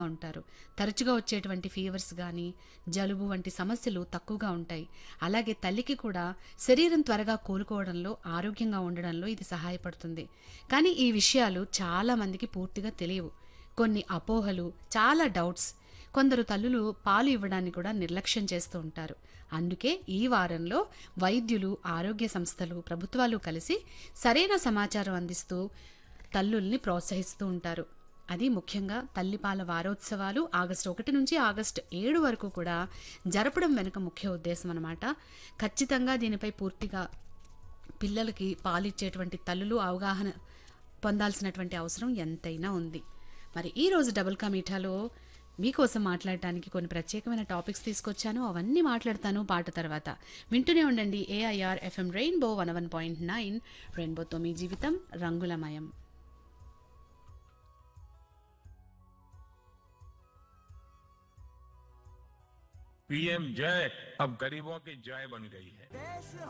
ఉంటారు తరచుగా వచ్చేటువంటి ఫీవర్స్ కానీ జలుబు వంటి సమస్యలు తక్కువగా ఉంటాయి అలాగే తల్లికి కూడా శరీరం త్వరగా కోలుకోవడంలో ఆరోగ్యంగా ఉండడంలో ఇది సహాయపడుతుంది కానీ ఈ విషయాలు చాలా మందికి పూర్తిగా తెలియవు కొన్ని అపోహలు చాలా డౌట్స్ కొందరు తల్లులు పాలు ఇవ్వడాన్ని కూడా నిర్లక్ష్యం చేస్తూ ఉంటారు అందుకే ఈ వారంలో వైద్యులు ఆరోగ్య సంస్థలు ప్రభుత్వాలు కలిసి సరైన సమాచారం అందిస్తూ తల్లుల్ని ప్రోత్సహిస్తూ ఉంటారు అది ముఖ్యంగా తల్లిపాల వారోత్సవాలు ఆగస్టు ఒకటి నుంచి ఆగస్టు ఏడు వరకు కూడా జరపడం వెనుక ముఖ్య ఉద్దేశం అనమాట ఖచ్చితంగా దీనిపై పూర్తిగా పిల్లలకి పాలిచ్చేటువంటి తల్లులు అవగాహన పొందాల్సినటువంటి అవసరం ఎంతైనా ఉంది మరి ఈ రోజు డబుల్ కా మీఠాలో మీకోసం మాట్లాడటానికి కొన్ని ప్రత్యేకమైన టాపిక్స్ తీసుకొచ్చాను అవన్నీ మాట్లాడతాను పాట తర్వాత వింటూనే ఉండండి AIR FM rainbow one one point nine రెయిన్బోతో మీ జీవితం రంగులమయం पीएम जय अब गरीबों की जय बन गई है देश